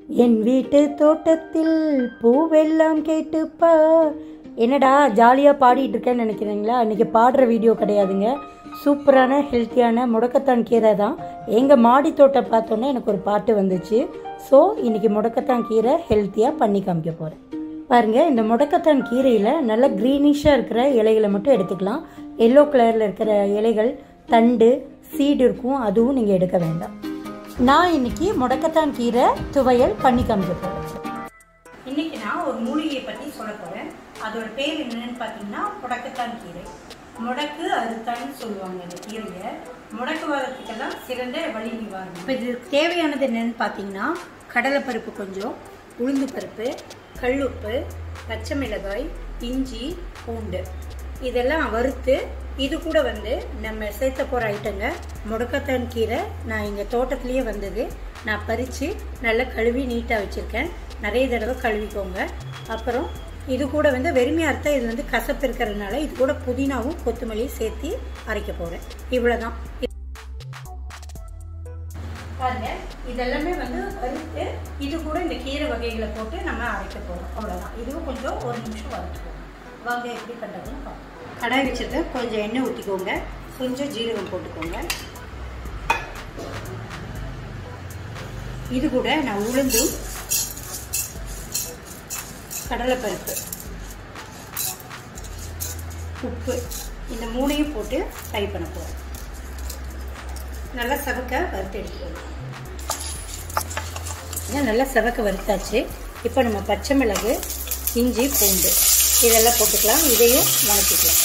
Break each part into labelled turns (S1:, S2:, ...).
S1: என் வீட்டு தோட்டத்தில் பூவெல்லாம் கேட்டுப்பார் என்னடா ஜாலியாக பாடிட்டு இருக்கேன்னு நினைக்கிறீங்களா இன்றைக்கி பாடுற வீடியோ கிடையாதுங்க சூப்பரான ஹெல்த்தியான முடக்கத்தான் கீரை தான் எங்கள் மாடி தோட்டம் பார்த்தோன்னே எனக்கு ஒரு பாட்டு வந்துச்சு ஸோ இன்றைக்கி முடக்கத்தான் கீரை ஹெல்த்தியாக பண்ணி காமிக்க போகிறேன் பாருங்கள் இந்த முடக்கத்தான் கீரையில் நல்ல க்ரீனிஷாக இருக்கிற இலைகளை மட்டும் எடுத்துக்கலாம் எல்லோ கலரில் இருக்கிற இலைகள் தண்டு சீடு இருக்கும் அதுவும் நீங்கள் எடுக்க வேண்டாம் நான் இன்னைக்கு முடக்கத்தான் கீரை துவையல் பண்ணி காமிக்க போகிறேன் இன்னைக்கு நான் ஒரு மூலிகையை பற்றி சொல்ல போகிறேன் அதோட பேர் என்னன்னு பார்த்தீங்கன்னா முடக்கத்தான் கீரை முடக்கு அறுத்தான்னு சொல்லுவாங்க இந்த கீரையை முடக்கு வாரத்துக்கெல்லாம் சிறந்த வழி நிவாரணம் இப்போ இது தேவையானது என்னன்னு பார்த்தீங்கன்னா கடலைப்பருப்பு கொஞ்சம் உளுந்து பருப்பு கல்லுப்பு பச்சை மிளகாய் இஞ்சி பூண்டு இதெல்லாம் வறுத்து இது கூட வந்து நம்ம சேர்த்த போகிற ஐட்டங்க முடக்கத்தான் கீரை நான் எங்கள் தோட்டத்துலேயே வந்தது நான் பறித்து நல்லா கழுவி நீட்டாக வச்சுருக்கேன் நிறைய தடவை கழுவிக்கோங்க அப்புறம் இது கூட வந்து வெறுமையாக அறுத்தா இது வந்து கசப்பு இருக்கிறதுனால இது கூட புதினாவும் கொத்தமல்லியும் சேர்த்து அரைக்க போகிறேன் இவ்வளோதான் பாருங்க இதெல்லாமே வந்து வறுத்து இது கூட இந்த கீரை வகைகளை போட்டு நம்ம அரைக்க போகிறோம் அவ்வளோதான் இதுவும் கொஞ்சம் ஒரு நிமிஷம் வறுத்துக்கோங்க வாங்க எப்படி பண்ணுறதுன்னு பார்ப்போம் கடாய் வச்சது கொஞ்சம் எண்ணெய் ஊற்றிக்கோங்க கொஞ்சம் ஜீரகம் போட்டுக்கோங்க இது கூட நான் உளுந்தும் கடலைப்பருப்பு உப்பு இந்த மூணையும் போட்டு ஃப்ரை பண்ண போகிறோம் நல்லா சவக்க வறுத்து எடுத்துக்கோங்க நல்லா சவக்க வறுத்தாச்சு இப்போ நம்ம பச்சை மிளகு இஞ்சி பூண்டு இதெல்லாம் போட்டுக்கலாம் இதையும் வணக்கிக்கலாம்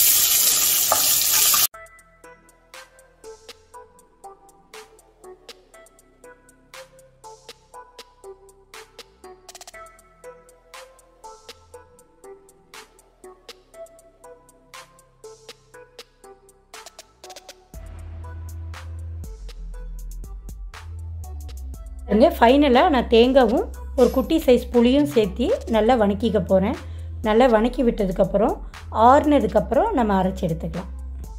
S1: இங்கே ஃபைனலாக நான் தேங்காவும் ஒரு குட்டி சைஸ் புளியும் சேர்த்து நல்லா வணக்கிக்க போகிறேன் நல்லா வணக்கி விட்டதுக்கப்புறம் ஆறுனதுக்கப்புறம் நம்ம அரைச்சி எடுத்துக்கலாம்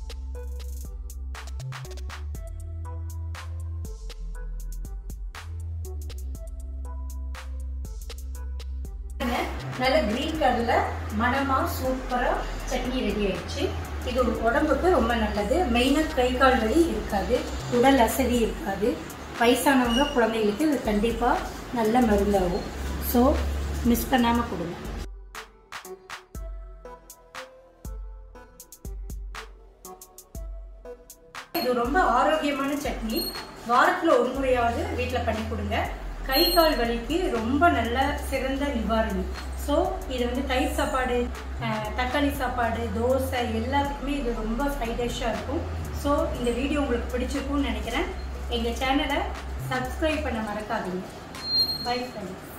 S1: நல்ல க்ரீன் கலரில் மனமாக சூப்பராக சட்னி ரெடி ஆயிடுச்சு இது உடம்புக்கு ரொம்ப நல்லது மெயினாக கை கால் வலி இருக்காது உடல் அசதி இருக்காது வயசானவங்க குழந்தைகளுக்கு இது கண்டிப்பாக நல்ல மருந்தாகும் ஸோ மிஸ் பண்ணாமல் கொடுங்க இது ரொம்ப ஆரோக்கியமான சட்னி வாரத்தில் ஒரு முறையாவது வீட்டில் பண்ணி கொடுங்க கை கால் வலிக்கு ரொம்ப நல்ல சிறந்த நிவாரணி ஸோ இது வந்து தயிர் சாப்பாடு தக்காளி சாப்பாடு தோசை எல்லாத்துக்குமே இது ரொம்ப சைடிஷாக இருக்கும் ஸோ இந்த வீடியோ உங்களுக்கு பிடிச்சிருக்கும்னு நினைக்கிறேன் எங்கள் சேனலை சப்ஸ்கிரைப் பண்ண மறக்காதீங்க பை ஃப்ரெண்ட்ஸ்